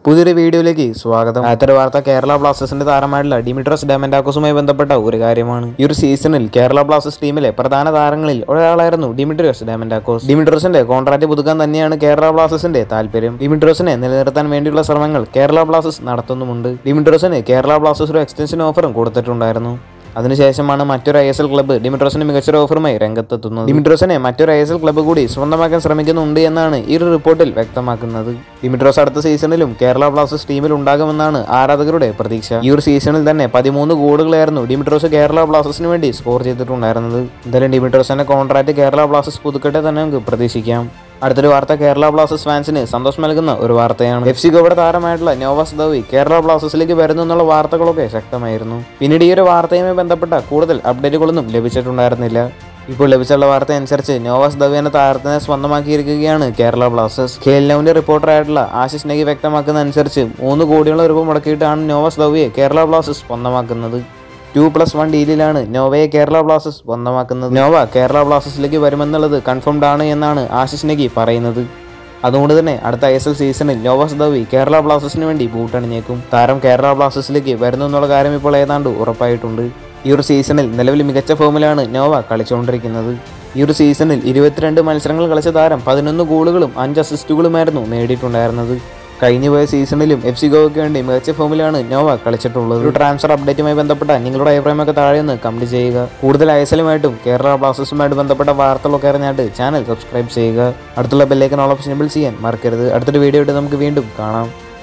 പുതിയൊരു വീഡിയോയിലേക്ക് സ്വാഗതം ആദ്യത്തെ ഒരു വാർത്ത കേരള ബ്ലാസ്റ്റേഴ്സിന്റെ താരമായിട്ടുള്ള ഡിമിട്രസ് ഡാമൻഡാക്കോസുമായി ബന്ധപ്പെട്ട ഒരു കാര്യമാണ് ഈ ഒരു സീസണിൽ കേരള ബ്ലാസ്റ്റേഴ്സ് ടീമിലെ പ്രധാന താരങ്ങളിൽ ഒരാളായിരുന്നു ഡിമിട്രിയസ് ഡാമൻഡാക്കോസ് ഡിമിട്രോസിന്റെ കോൺട്രാക്ട് പുതുക്കാൻ തന്നെയാണ് കേരള ബ്ലാസ്റ്റേഴ്സിന്റെ താല്പര്യം ഡിമിട്രോസിനെ നിലനിർത്താൻ വേണ്ടിയുള്ള ശ്രമങ്ങൾ കേരള ബ്ലാസ്റ്റേഴ്സ് നടത്തുന്നുമുണ്ട് ഡിമിട്രോസിന് കേരള ബ്ലാസ്റ്റേഴ്സ് ഒരു എക്സ്റ്റൻഷൻ ഓഫറും കൊടുത്തിട്ടുണ്ടായിരുന്നു അതിനുശേഷമാണ് മറ്റൊരു ഐ എസ് എൽ ക്ലബ്ബ് ഡിമിട്രോസിന് മികച്ചൊരു ഓഫറുമായി രംഗത്തെത്തുന്നത് ഡിമിട്രോസിനെ മറ്റൊരു ഐ എസ് എൽ ക്ലബ്ബ് കൂടി സ്വന്തമാക്കാൻ ശ്രമിക്കുന്നുണ്ട് എന്നാണ് ഈ ഒരു റിപ്പോർട്ടിൽ വ്യക്തമാക്കുന്നത് ഡിമിട്രോസ് അടുത്ത സീസണിലും കേരള ബ്ലാസ്റ്റേഴ്സ് ടീമിൽ ഉണ്ടാകുമെന്നാണ് ആരാധകരുടെ പ്രതീക്ഷ ഈ ഒരു സീസണിൽ തന്നെ പതിമൂന്ന് ഗോളുകളായിരുന്നു ഡിമിട്രോസ് കേരള ബ്ലാസ്റ്റേഴ്സിന് വേണ്ടി സ്കോർ ചെയ്തിട്ടുണ്ടായിരുന്നത് എന്തായാലും ഡിമിട്രോസിന്റെ കോൺട്രാക്ട് കേരള ബ്ലാസ്റ്റേഴ്സ് പുതുക്കട്ടെ തന്നെ നമുക്ക് പ്രതീക്ഷിക്കാം അടുത്തൊരു വാർത്ത കേരള ബ്ലാസ്റ്റേഴ്സ് ഫാൻസിന് സന്തോഷം നൽകുന്ന ഒരു വാർത്തയാണ് എഫ് സി ഗോവയുടെ താരമായിട്ടുള്ള നോവാസ് ദവി കേരള ബ്ലാസ്റ്റേഴ്സിലേക്ക് വരുന്നു എന്നുള്ള വാർത്തകളൊക്കെ ശക്തമായിരുന്നു പിന്നീട് ഈ ഒരു വാർത്തയുമായി ബന്ധപ്പെട്ട കൂടുതൽ അപ്ഡേറ്റുകളൊന്നും ലഭിച്ചിട്ടുണ്ടായിരുന്നില്ല ഇപ്പോൾ ലഭിച്ചുള്ള വാർത്ത അനുസരിച്ച് നോവാസ് ദവി എന്ന താരത്തിനെ സ്വന്തമാക്കിയിരിക്കുകയാണ് കേരള ബ്ലാസ്റ്റേഴ്സ് കെ എൽ നൗവിന്റെ റിപ്പോർട്ടറായിട്ടുള്ള ആശിഷ് നെഗി വ്യക്തമാക്കുന്ന അനുസരിച്ച് മൂന്ന് കോടിയോളം രൂപ മുടക്കിയിട്ടാണ് നോവാസ് ദവിയെ കേരള ബ്ലാസ്റ്റേഴ്സ് സ്വന്തമാക്കുന്നത് ടു പ്ലസ് വൺ ഡീലിലാണ് നോവയെ കേരള ബ്ലാസ്റ്റേഴ്സ് സ്വന്തമാക്കുന്നത് നോവ കേരള ബ്ലാസ്റ്റേഴ്സിലേക്ക് വരുമെന്നുള്ളത് കൺഫേംഡ് ആണ് എന്നാണ് ആശിഷ് നെഗി പറയുന്നത് അതുകൊണ്ട് തന്നെ അടുത്ത ഐ എസ് എൽ സീസണിൽ നോവാസ് ദവി കേരള ബ്ലാസ്റ്റേഴ്സിന് വേണ്ടി ബൂട്ടണിഞ്ഞേക്കും താരം കേരള ബ്ലാസ്റ്റേഴ്സിലേക്ക് വരുന്നു എന്നുള്ള കാര്യം ഇപ്പോൾ ഏതാണ്ട് ഉറപ്പായിട്ടുണ്ട് ഈ ഒരു സീസണിൽ നിലവിൽ മികച്ച ഫോമിലാണ് നോവ കളിച്ചുകൊണ്ടിരിക്കുന്നത് ഈ ഒരു സീസണിൽ ഇരുപത്തിരണ്ട് മത്സരങ്ങൾ കളിച്ച താരം പതിനൊന്ന് ഗോളുകളും അഞ്ച് അസിസ്റ്റുകളുമായിരുന്നു നേടിയിട്ടുണ്ടായിരുന്നത് കഴിഞ്ഞ പോയ സീസണിലും എഫ് സി ഗോവയ്ക്ക് വേണ്ടി മികച്ച ഫോമിലാണ് നോവ കളിച്ചിട്ടുള്ളത് ഒരു ട്രാൻസ്ഫർ അപ്ഡേറ്റുമായി ബന്ധപ്പെട്ട നിങ്ങളുടെ അഭിപ്രായമൊക്കെ താഴെ നിന്ന് കമന്റ് ചെയ്യുക കൂടുതൽ ഐസലുമായിട്ടും കേരള ബ്ലാസ്റ്റേഴ്സുമായിട്ട് ബന്ധപ്പെട്ട വാർത്തകളൊക്കെ അറിഞ്ഞായിട്ട് ചാനൽ സബ്സ്ക്രൈബ് ചെയ്യുക അടുത്തുള്ള ബെല്ലേക്കൻ ഓൾ ഓപ്ഷൻ എബിൾ ചെയ്യാൻ മറക്കരുത് അടുത്തൊരു വീഡിയോ ആയിട്ട് നമുക്ക് വീണ്ടും കാണാം